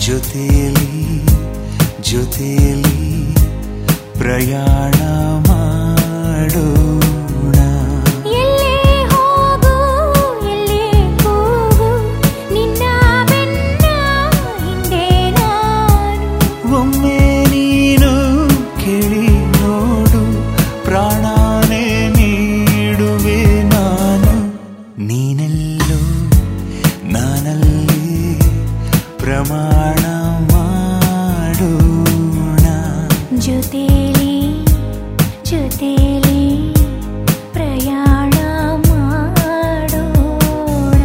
ಜೊತೆಯಲ್ಲಿ ಜೊತೆಯಲ್ಲಿ ಪ್ರಯಾಣ ಮಾಡೋಣ ಎಲ್ಲೇ ಹೋಗು ಎಲ್ಲೇ ಹೋಗು ನಿನ್ನ ಬೆನ್ನ ಹಿಂದೆ ನಾನು ಒಮ್ಮೆ ನೀನು ಕೇಳಿ ನೋಡು ಪ್ರಾಣನೇ ನೀಡುವೆ ನಾನು ನೀನೆಲ್ಲೋ ನಾನಲ್ಲಿ ಪ್ರಮಾಣ ಮಾಡೋಣ ಜೊತೆಲಿ ಜೊತೆಲಿ ಪ್ರಯಾಣ ಮಾಡೋಣ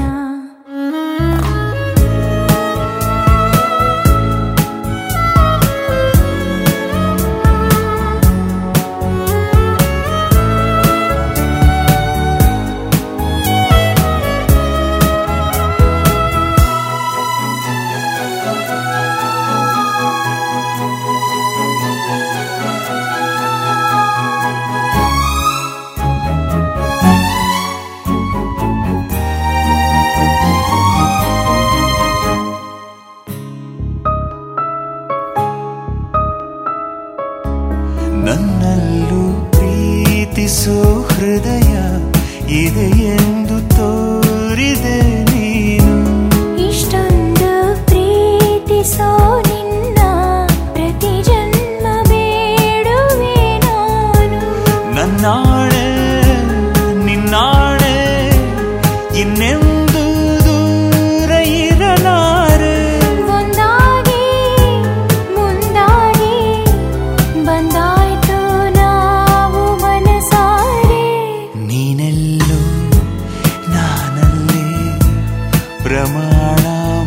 ನನ್ನಲ್ಲೂ ಪ್ರೀತಿಸೋ ಹೃದಯ ಇದೆ ಎಂದು ತೋರಿದೆ ನೀನು ಇಷ್ಟೊಂದು ಪ್ರೀತಿಸೋ ನಿನ್ನ ಪ್ರತಿ ಜನ್ಮ ಬೇಡುವೆ ನಾನು ನನ್ನಾಣೆ ನಿನ್ನಾಣೆ ಇನ್ನೆಂದು ದೂರ ಇರಲಾರೆ ಒಂದಾಗಿ ಮುಂದಾಗಿ ಬಂದಾಯ್ತು ನಾವು ಮನಸಾರೆ ನೀನೆಲ್ಲೋ ನಾನಲ್ಲಿ ಪ್ರಮಾಣ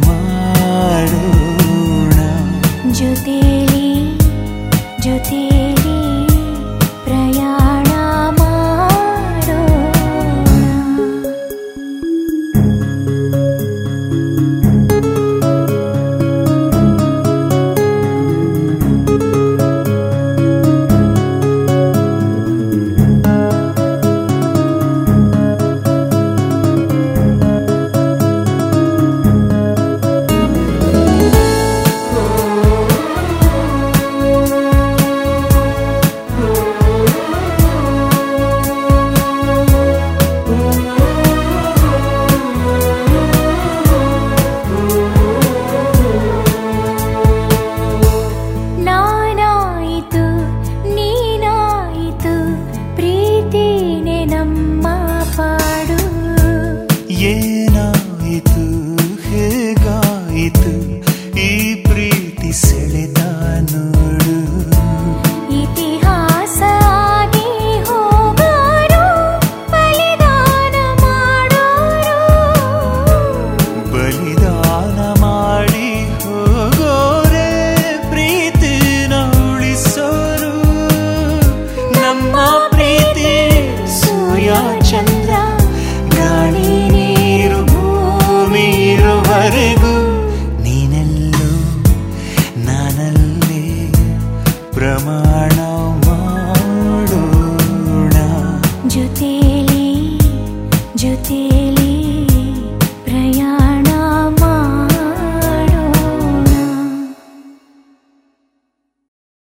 ಮಾಡೋಣ ಜೊತೆಲಿ ಜೊತೆಲಿ ಪ್ರಯಾಣ ಮಾಡೋಣ ನಾನಾಯಿತು ನೀನಾಯಿತು ಪ್ರೀತಿನೇ ನಮ್ಮ ಪಾಡು ಏನಾಯಿತು ಹೇಗಾಯಿತು ಈ ಪ್ರೀತಿ ಸೆಳೆದ ನೋಡು ಇತಿಹಾಸ ಆಗಿ ಹೋಗಾರು ಬಲಿದಾನ ಮಾಡೋರು ಬಲಿದಾನ ಮಾಡಿ ಹೋಗೋರೆ ಪ್ರೀತಿನ ಉಳಿಸೋರು ನಮ್ಮ ಪ್ರೀತಿ ಸೂರ್ಯ ಚಂದ್ರ ಗಾಳಿ ನೀರು ಭೂಮಿ ಇರುವರೆಗೂ ನೀನೆಲ್ಲೋ ನಾನಲ್ಲಿ ಪ್ರಮಾಣ ಮಾಡೋಣ ಜೊತೆಲಿ ಜೊತೆಲಿ